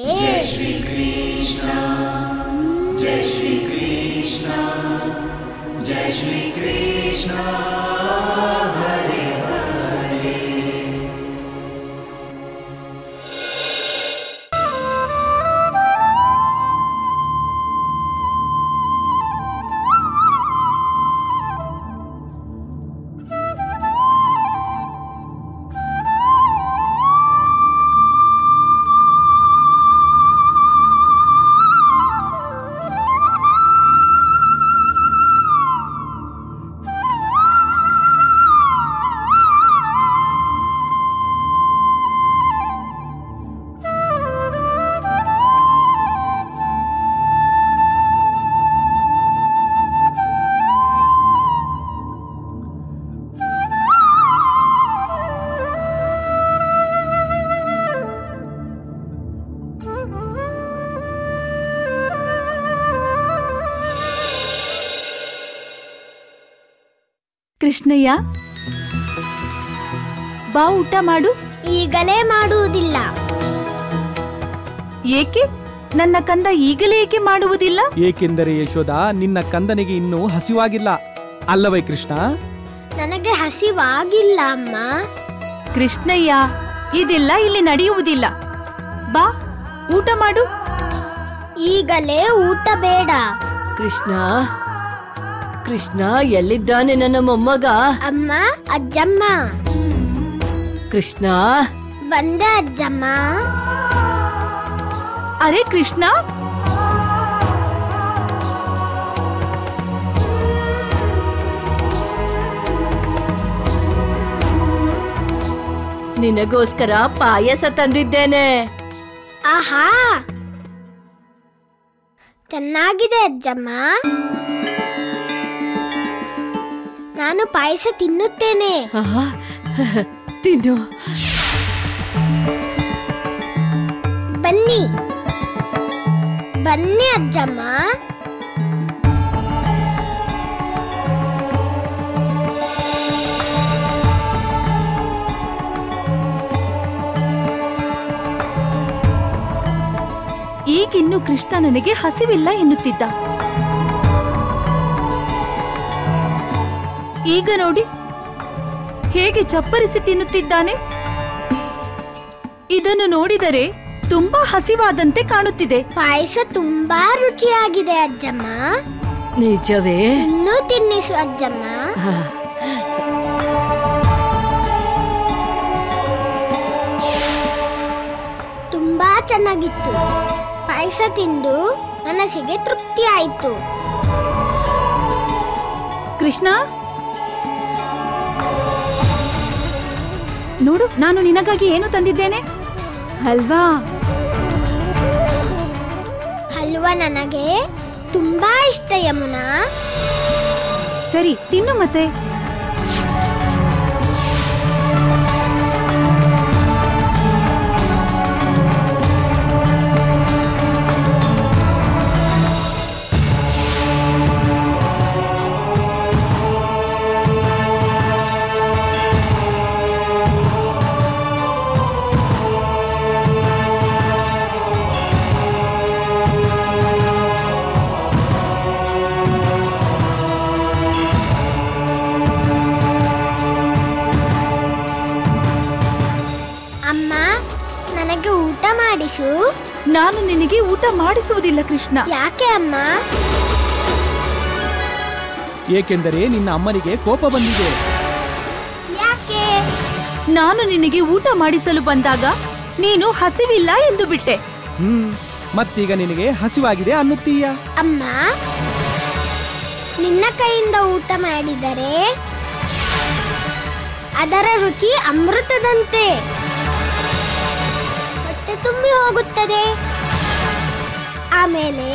ಕೃಷ್ಣಯ್ಯ ಬಾ ಊಟ ಮಾಡು ಈಗಲೇ ಮಾಡುವುದಿಲ್ಲ ಏಕೆ ನನ್ನ ಕಂದ ಈಗಲೇ ಏಕೆ ಮಾಡುವುದಿಲ್ಲ ಏಕೆಂದರೆ ಯಶೋದ ನಿನ್ನ ಕಂದನಿಗೆ ಇನ್ನೂ ಹಸಿವಾಗಿಲ್ಲ ಅಲ್ಲವೇ ಕೃಷ್ಣ ನನಗೆ ಹಸಿವಾಗಿಲ್ಲ ಅಮ್ಮ ಕೃಷ್ಣಯ್ಯ ಇದೆಲ್ಲ ಇಲ್ಲಿ ನಡೆಯುವುದಿಲ್ಲ ಬಾ ಊಟ ಮಾಡು ಈಗಲೇ ಊಟ ಬೇಡ ಕೃಷ್ಣ ಕೃಷ್ಣ ಎಲ್ಲಿದ್ದಾನೆ ನನ್ನ ಮೊಮ್ಮಗ ಅಮ್ಮ ಅಜ್ಜಮ್ಮ ಕೃಷ್ಣ ಬಂದೆ ಅಜ್ಜಮ್ಮ ಅರೆ ಕೃಷ್ಣ ನಿನಗೋಸ್ಕರ ಪಾಯಸ ತಂದಿದ್ದೇನೆ ಆಹಾ ಚೆನ್ನಾಗಿದೆ ಅಜ್ಜಮ್ಮ ನಾನು ಪಾಯಸ ತಿನ್ನುತ್ತೇನೆ ಆಹಾ, ತಿನ್ನು ಬನ್ನಿ ಬನ್ನಿ ಅಜ್ಜಮ್ಮ ಈಗಿನ್ನು ಕೃಷ್ಣ ನನಗೆ ಹಸಿವಿಲ್ಲ ಎನ್ನುತ್ತಿದ್ದ ಈಗ ನೋಡಿ ಹೇಗೆ ಚಪ್ಪರಿಸಿ ತಿನ್ನುತ್ತಿದ್ದಾನೆ ಇದನ್ನು ನೋಡಿದರೆ ತುಂಬಾ ಹಸಿವಾದಂತೆ ಕಾಣುತ್ತಿದೆ ಪಾಯಸ ತುಂಬಾ ರುಚಿಯಾಗಿದೆ ಅಜ್ಜಮ್ಮ ನಿಜವೇ ಇನ್ನೂ ತಿನ್ನಿಸು ಅಜ್ಜಮ್ಮ ಆ, ತುಂಬಾ ಚೆನ್ನಾಗಿತ್ತು ಪಾಯಸ ತಿಂದು ಮನಸ್ಸಿಗೆ ತೃಪ್ತಿ ಆಯಿತು ಕೃಷ್ಣ ನೋಡು ನಾನು ನಿನಗಾಗಿ ಏನು ತಂದಿದ್ದೇನೆ ಅಲ್ವಾ ಹಲ್ವಾ ನನಗೆ ತುಂಬಾ ಇಷ್ಟ ಯಮುನಾ ಸರಿ ತಿನ್ನು ಮತ್ತೆ ಅಮ್ಮ ನನಗೆ ಊಟ ಮಾಡಿಸು ನಾನು ನಿನಗೆ ಊಟ ಮಾಡಿಸುವುದಿಲ್ಲ ಕೃಷ್ಣ ಯಾಕೆ ಅಮ್ಮ ಏಕೆಂದರೆ ನಿನ್ನ ಅಮ್ಮನಿಗೆ ಕೋಪ ಬಂದಿದೆ ಯಾಕೆ ನಾನು ನಿನಗೆ ಊಟ ಮಾಡಿಸಲು ಬಂದಾಗ ನೀನು ಹಸಿವಿಲ್ಲ ಎಂದು ಬಿಟ್ಟೆ ಹ್ಮ್ ಮತ್ತೀಗ ನಿನಗೆ ಹಸಿವಾಗಿದೆ ಅನ್ನುತ್ತೀಯ ಅಮ್ಮ ನಿನ್ನ ಕೈಯಿಂದ ಊಟ ಮಾಡಿದರೆ ಅದರ ರುಚಿ ಅಮೃತದಂತೆ ಹೊಟ್ಟೆ ತುಂಬಿ ಹೋಗುತ್ತದೆ ಆಮೇಲೆ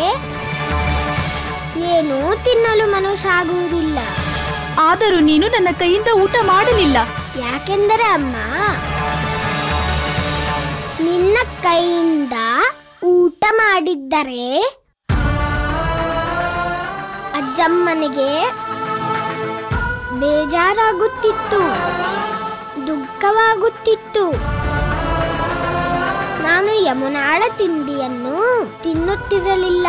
ಏನೂ ತಿನ್ನಲು ಮನಸ್ಸಾಗುವುದಿಲ್ಲ ಆದರೂ ನೀನು ನನ್ನ ಕೈಯಿಂದ ಊಟ ಮಾಡಲಿಲ್ಲ ಯಾಕೆಂದರೆ ಅಮ್ಮ ನಿನ್ನ ಕೈಯಿಂದ ಊಟ ಮಾಡಿದ್ದರೆ ಅಜ್ಜಮ್ಮನಿಗೆ ಬೇಜಾರಾಗುತ್ತಿತ್ತು ದುಃಖವಾಗುತ್ತಿತ್ತು ನಾನು ಯಮುನಾಳ ತಿಂಡಿಯನ್ನು ತಿನ್ನುತ್ತಿರಲಿಲ್ಲ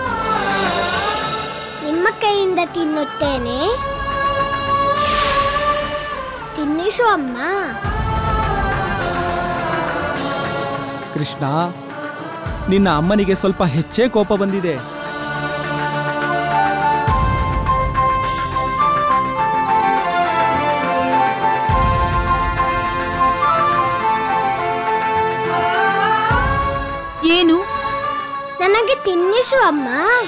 ನಿಮ್ಮ ಕೈಯಿಂದ ತಿನ್ನುತ್ತೇನೆ ತಿನ್ನಿಸು ಅಮ್ಮ ಕೃಷ್ಣ ನಿನ್ನ ಅಮ್ಮನಿಗೆ ಸ್ವಲ್ಪ ಹೆಚ್ಚೇ ಕೋಪ ಬಂದಿದೆ ಏನು ನನಗೆ ತಿನ್ನಿಸು ಅಮ್ಮ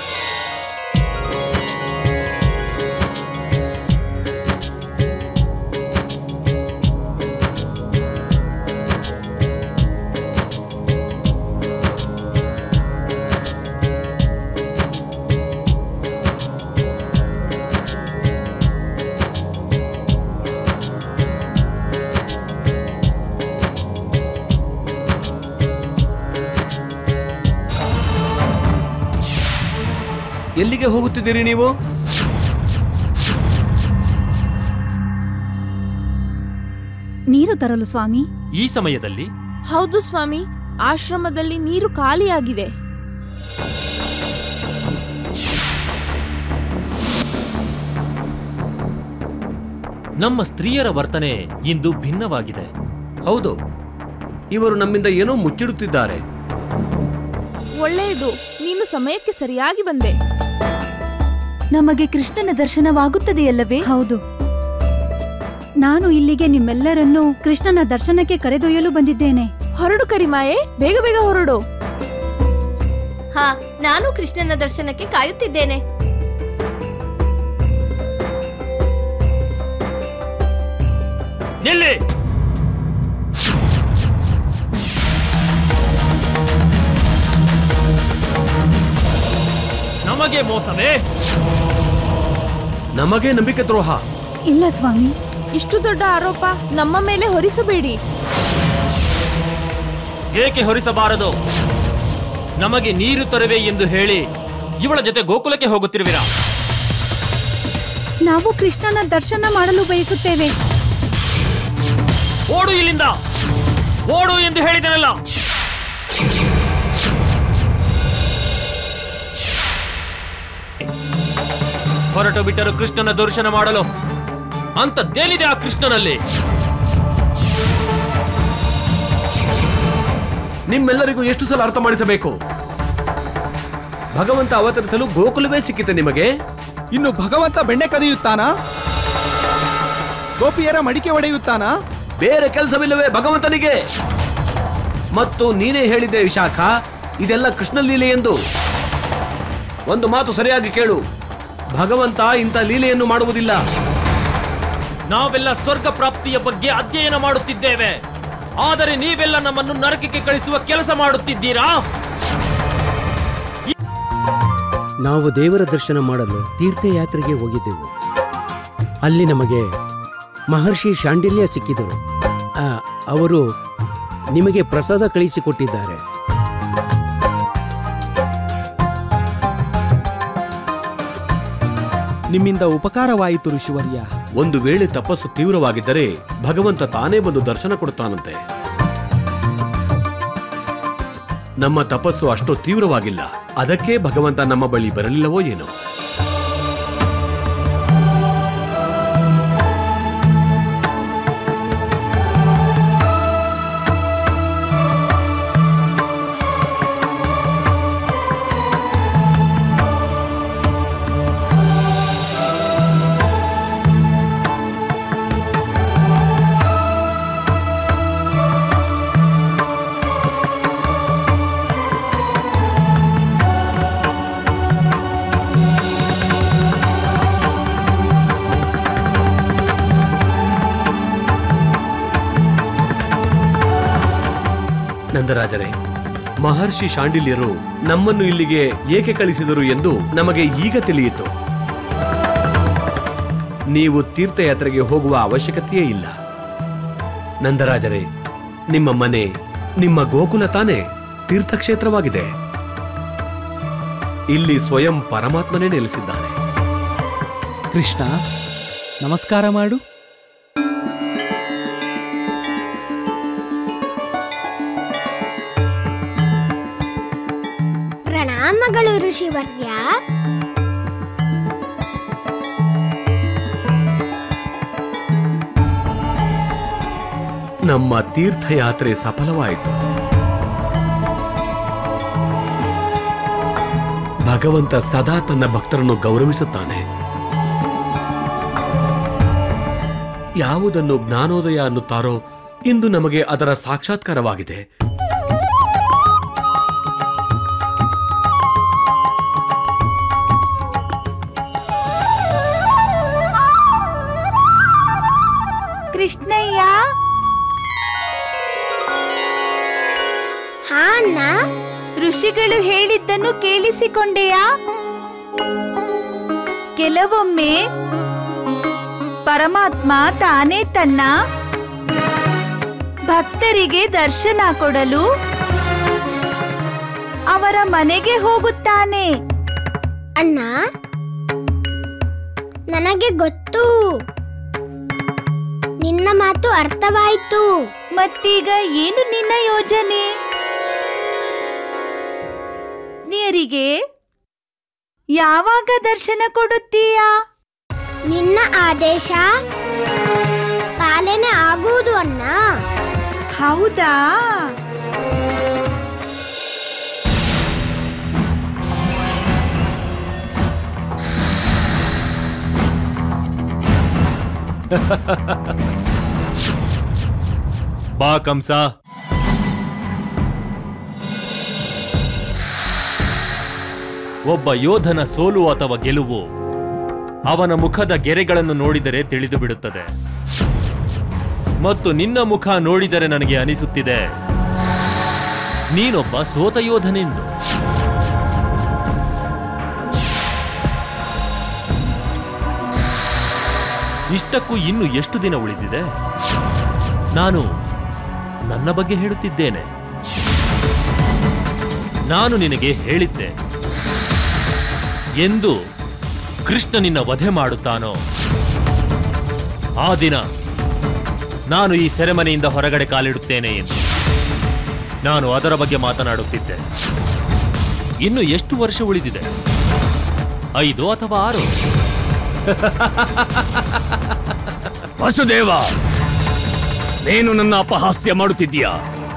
ಎಲ್ಲಿಗೆ ಹೋಗುತ್ತಿದ್ದೀರಿ ನೀವು ನೀರು ತರಲು ಸ್ವಾಮಿ ಈ ಸಮಯದಲ್ಲಿ ಹೌದು ಸ್ವಾಮಿ ಆಶ್ರಮದಲ್ಲಿ ನೀರು ಖಾಲಿಯಾಗಿದೆ ನಮ್ಮ ಸ್ತ್ರೀಯರ ವರ್ತನೆ ಇಂದು ಭಿನ್ನವಾಗಿದೆ ಹೌದು ಇವರು ನಮ್ಮಿಂದ ಏನೋ ಮುಚ್ಚಿಡುತ್ತಿದ್ದಾರೆ ಒಳ್ಳೆಯದು ನೀನು ಸಮಯಕ್ಕೆ ಸರಿಯಾಗಿ ಬಂದೆ ನಮಗೆ ಕೃಷ್ಣನ ದರ್ಶನವಾಗುತ್ತದೆಯಲ್ಲವೇ ಹೌದು ನಾನು ಇಲ್ಲಿಗೆ ನಿಮ್ಮೆಲ್ಲರನ್ನೂ ಕೃಷ್ಣನ ದರ್ಶನಕ್ಕೆ ಕರೆದೊಯ್ಯಲು ಬಂದಿದ್ದೇನೆ ಹೊರಡು ಕರಿಮಾಯೆ ಬೇಗ ಬೇಗ ಹೊರಡು ಹಾ ನಾನು ಕೃಷ್ಣನ ದರ್ಶನಕ್ಕೆ ಕಾಯುತ್ತಿದ್ದೇನೆ ನಿಲ್ಲಿ ನಮಗೆ ಮೋಸವೇ ನಮಗೆ ನಂಬಿಕೆ ದ್ರೋಹ ಇಲ್ಲ ಸ್ವಾಮಿ ಇಷ್ಟು ದೊಡ್ಡ ಆರೋಪ ನಮ್ಮ ಮೇಲೆ ಹೊರಿಸಬೇಡಿ ಏಕೆ ಹೊರಿಸಬಾರದು ನಮಗೆ ನೀರು ತರುವೆ ಎಂದು ಹೇಳಿ ಇವಳ ಜೊತೆ ಗೋಕುಲಕ್ಕೆ ಹೋಗುತ್ತಿರುವಿರಾ ನಾವು ಕೃಷ್ಣನ ದರ್ಶನ ಮಾಡಲು ಬಯಸುತ್ತೇವೆ ಓಡು ಇಲ್ಲಿಂದ ಓಡು ಎಂದು ಹೇಳಿದನಲ್ಲ ಹೊರಟು ಬಿಟ್ಟರು ಕೃಷ್ಣನ ದರ್ಶನ ಮಾಡಲು ಅಂತದ್ದೇನಿದೆ ಆ ಕೃಷ್ಣನಲ್ಲಿ ನಿಮ್ಮೆಲ್ಲರಿಗೂ ಎಷ್ಟು ಸಲ ಅರ್ಥ ಮಾಡಿಸಬೇಕು ಭಗವಂತ ಅವತರಿಸಲು ಗೋಕುಲವೇ ಸಿಕ್ಕಿತೆ ನಿಮಗೆ ಇನ್ನು ಭಗವಂತ ಬೆಣ್ಣೆ ಕದಿಯುತ್ತಾನಾ ಗೋಪಿಯರ ಮಡಿಕೆ ಒಡೆಯುತ್ತಾನಾ ಬೇರೆ ಕೆಲಸವಿಲ್ಲವೇ ಭಗವಂತನಿಗೆ ಮತ್ತು ನೀನೇ ಹೇಳಿದ್ದೆ ವಿಶಾಖ ಇದೆಲ್ಲ ಕೃಷ್ಣ ಲೀಲೆ ಎಂದು ಒಂದು ಮಾತು ಸರಿಯಾಗಿ ಕೇಳು ಭಗವಂತ ಇಂಥ ಲೀಲೆಯನ್ನು ಮಾಡುವುದಿಲ್ಲ ನಾವೆಲ್ಲ ಸ್ವರ್ಗ ಪ್ರಾಪ್ತಿಯ ಬಗ್ಗೆ ಅಧ್ಯಯನ ಮಾಡುತ್ತಿದ್ದೇವೆ ಆದರೆ ನೀವೆಲ್ಲ ನಮ್ಮನ್ನು ನರಕಕ್ಕೆ ಕಳಿಸುವ ಕೆಲಸ ಮಾಡುತ್ತಿದ್ದೀರಾ ನಾವು ದೇವರ ದರ್ಶನ ಮಾಡಲು ತೀರ್ಥಯಾತ್ರೆಗೆ ಹೋಗಿದ್ದೆವು ಅಲ್ಲಿ ನಮಗೆ ಮಹರ್ಷಿ ಶಾಂಡಿಲ್ಯ ಸಿಕ್ಕಿದರು ಆ, ಅವರು ನಿಮಗೆ ಪ್ರಸಾದ ಕಳಿಸಿಕೊಟ್ಟಿದ್ದಾರೆ ನಿಮ್ಮಿಂದ ಉಪಕಾರವಾಯಿತು ಋಷಿವರ್ಯ ಒಂದು ವೇಳೆ ತಪಸ್ಸು ತೀವ್ರವಾಗಿದ್ದರೆ ಭಗವಂತ ತಾನೇ ಬಂದು ದರ್ಶನ ಕೊಡುತ್ತಾನಂತೆ ನಮ್ಮ ತಪಸ್ಸು ಅಷ್ಟು ತೀವ್ರವಾಗಿಲ್ಲ ಅದಕ್ಕೆ ಭಗವಂತ ನಮ್ಮ ಬಳಿ ಬರಲಿಲ್ಲವೋ ಏನೋ ನಂದರಾಜರೇ ಮಹರ್ಷಿ ಶಾಂಡಿಲ್ಯರು ನಮ್ಮನ್ನು ಇಲ್ಲಿಗೆ ಏಕೆ ಕಳಿಸಿದರು ಎಂದು ನಮಗೆ ಈಗ ತಿಳಿಯಿತು ನೀವು ತೀರ್ಥಯಾತ್ರೆಗೆ ಹೋಗುವ ಅವಶ್ಯಕತೆಯೇ ಇಲ್ಲ ನಂದರಾಜರೇ ನಿಮ್ಮ ಮನೆ ನಿಮ್ಮ ಗೋಕುಲ ತಾನೇ ತೀರ್ಥಕ್ಷೇತ್ರವಾಗಿದೆ ಇಲ್ಲಿ ಸ್ವಯಂ ಪರಮಾತ್ಮನೇ ನೆಲೆಸಿದ್ದಾನೆ ಕೃಷ್ಣ ನಮಸ್ಕಾರ ಮಾಡು ಪ್ರಣಾಮಗಳು ಋಷಿವರ್ಯ ನಮ್ಮ ತೀರ್ಥಯಾತ್ರೆ ಸಫಲವಾಯಿತು ಭಗವಂತ ಸದಾ ತನ್ನ ಭಕ್ತರನ್ನು ಗೌರವಿಸುತ್ತಾನೆ ಯಾವುದನ್ನು ಜ್ಞಾನೋದಯ ಅನ್ನುತ್ತಾರೋ ಇಂದು ನಮಗೆ ಅದರ ಸಾಕ್ಷಾತ್ಕಾರವಾಗಿದೆ ಕೃಷ್ಣಯ್ಯ ಹಾ ಅಣ್ಣ ಋಷಿಗಳು ಹೇಳಿದ್ದನ್ನು ಕೇಳಿಸಿಕೊಂಡೆಯಾ ಕೆಲವೊಮ್ಮೆ ಪರಮಾತ್ಮ ತಾನೇ ತನ್ನ ಭಕ್ತರಿಗೆ ದರ್ಶನ ಕೊಡಲು ಅವರ ಮನೆಗೆ ಹೋಗುತ್ತಾನೆ ಅಣ್ಣ ನನಗೆ ಗೊತ್ತು ನಿನ್ನ ಮಾತು ಅರ್ಥವಾಯಿತು ಮತ್ತೀಗ ಏನು ನಿನ್ನ ಯೋಜನೆ ನೀರಿಗೆ ಯಾವಾಗ ದರ್ಶನ ಕೊಡುತ್ತೀಯಾ ನಿನ್ನ ಆದೇಶ ಪಾಲನೆ ಆಗುವುದು ಅಣ್ಣ ಹೌದಾ ಬಾ ಕಂಸ ಒಬ್ಬ ಯೋಧನ ಸೋಲು ಅಥವಾ ಗೆಲುವು ಅವನ ಮುಖದ ಗೆರೆಗಳನ್ನು ನೋಡಿದರೆ ತಿಳಿದು ಬಿಡುತ್ತದೆ ಮತ್ತು ನಿನ್ನ ಮುಖ ನೋಡಿದರೆ ನನಗೆ ಅನಿಸುತ್ತಿದೆ ನೀನೊಬ್ಬ ಸೋತ ಯೋಧನೆಂದು ಇಷ್ಟಕ್ಕೂ ಇನ್ನು ಎಷ್ಟು ದಿನ ಉಳಿದಿದೆ ನಾನು ನನ್ನ ಬಗ್ಗೆ ಹೇಳುತ್ತಿದ್ದೇನೆ ನಾನು ನಿನಗೆ ಹೇಳಿದ್ದೆ ಎಂದು ಕೃಷ್ಣ ನಿನ್ನ ವಧೆ ಮಾಡುತ್ತಾನೋ ಆ ದಿನ ನಾನು ಈ ಸೆರೆಮನೆಯಿಂದ ಹೊರಗಡೆ ಕಾಲಿಡುತ್ತೇನೆ ಎಂದು ನಾನು ಅದರ ಬಗ್ಗೆ ಮಾತನಾಡುತ್ತಿದ್ದೆ ಇನ್ನು ಎಷ್ಟು ವರ್ಷ ಉಳಿದಿದೆ ಐದು ಅಥವಾ ಆರು ವಸುದೇವ ನೀನು ನನ್ನ ಅಪಹಾಸ್ಯ ಮಾಡುತ್ತಿದ್ದೀಯಾ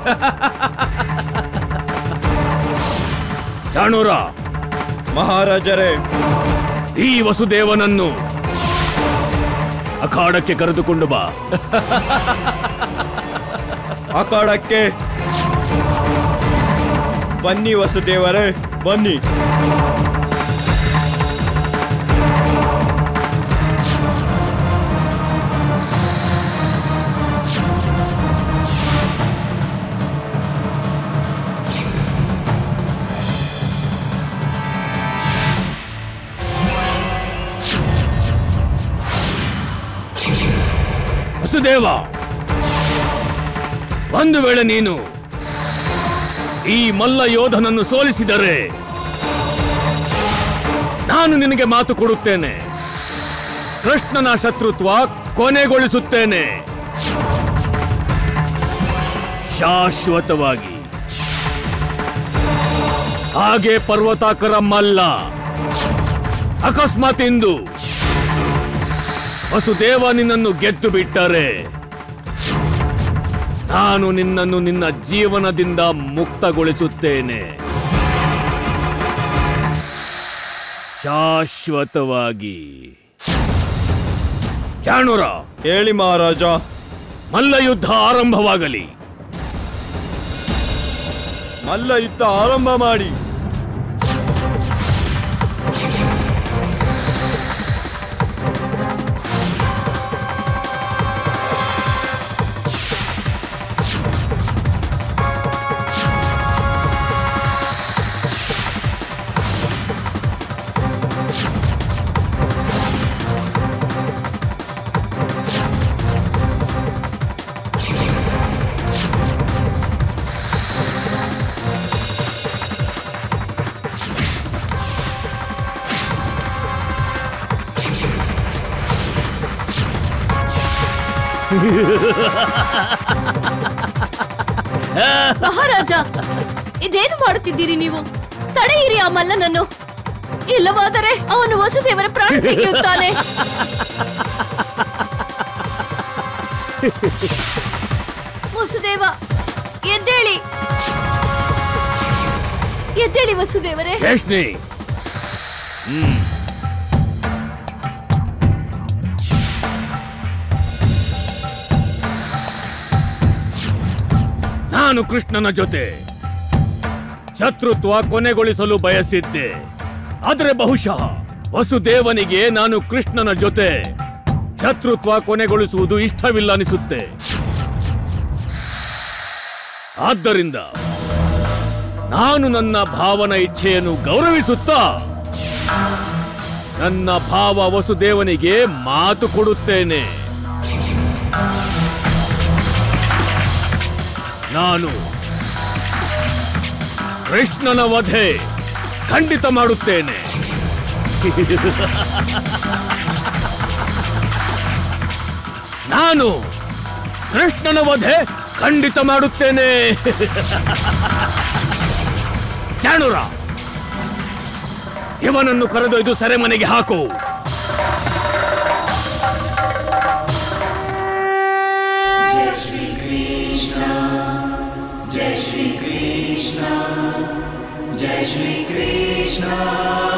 ಚಾಣೂರ ಮಹಾರಾಜರೇ ಈ ವಸುದೇವನನ್ನು ಅಖಾಡಕ್ಕೆ ಕರೆದುಕೊಂಡು ಬಾ ಅಖಾಡಕ್ಕೆ ಬನ್ನಿ ವಸುದೇವರೇ ಬನ್ನಿ ವಸುದೇವ ಒಂದು ವೇಳೆ ನೀನು ಈ ಮಲ್ಲ ಯೋಧನನ್ನು ಸೋಲಿಸಿದರೆ ನಾನು ನಿನಗೆ ಮಾತು ಕೊಡುತ್ತೇನೆ ಕೃಷ್ಣನ ಶತ್ರುತ್ವ ಕೊನೆಗೊಳಿಸುತ್ತೇನೆ ಶಾಶ್ವತವಾಗಿ ಹಾಗೆ ಪರ್ವತಾಕರ ಮಲ್ಲ ಅಕಸ್ಮಾತ್ ಇಂದು ವಸುದೇವ ನಿನ್ನನ್ನು ಗೆದ್ದು ಬಿಟ್ಟರೆ ನಾನು ನಿನ್ನನ್ನು ನಿನ್ನ ಜೀವನದಿಂದ ಮುಕ್ತಗೊಳಿಸುತ್ತೇನೆ ಶಾಶ್ವತವಾಗಿ ಚಾಣೂರ ಹೇಳಿ ಮಹಾರಾಜ ಮಲ್ಲ ಯುದ್ಧ ಆರಂಭವಾಗಲಿ ಮಲ್ಲ ಯುದ್ಧ ಆರಂಭ ಮಾಡಿ ಮಹಾರಾಜ ಇದೇನು ಮಾಡುತ್ತಿದ್ದೀರಿ ನೀವು ತಡೆಯಿರಿ ಆ ಮಲ್ಲನನ್ನು ಇಲ್ಲವಾದರೆ ಅವನು ವಸುದೇವರ ಪ್ರಾಣ ತೆಗೆಯುತ್ತಾನೆ ವಸುದೇವ ಎದ್ದೇಳಿ ಎದ್ದೇಳಿ ವಸುದೇವರೇ ರೇಷ್ಣಿ ಹ್ಮ್ ನಾನು ಕೃಷ್ಣನ ಜೊತೆ ಶತ್ರುತ್ವ ಕೊನೆಗೊಳಿಸಲು ಬಯಸಿದ್ದೆ ಆದರೆ ಬಹುಶಃ ವಸುದೇವನಿಗೆ ನಾನು ಕೃಷ್ಣನ ಜೊತೆ ಶತ್ರುತ್ವ ಕೊನೆಗೊಳಿಸುವುದು ಇಷ್ಟವಿಲ್ಲ ಅನಿಸುತ್ತೆ ಆದ್ದರಿಂದ ನಾನು ನನ್ನ ಭಾವನ ಇಚ್ಛೆಯನ್ನು ಗೌರವಿಸುತ್ತಾ ನನ್ನ ಭಾವ ವಸುದೇವನಿಗೆ ಮಾತು ಕೊಡುತ್ತೇನೆ ನಾನು ಕೃಷ್ಣನ ವಧೆ ಖಂಡಿತ ಮಾಡುತ್ತೇನೆ ನಾನು ಕೃಷ್ಣನ ವಧೆ ಖಂಡಿತ ಮಾಡುತ್ತೇನೆ ಚಾಣೂರ ಇವನನ್ನು ಕರೆದೊಯ್ದು ಸೆರೆಮನೆಗೆ ಹಾಕು जय श्री कृष्ण जय श्री कृष्ण जय श्री कृष्ण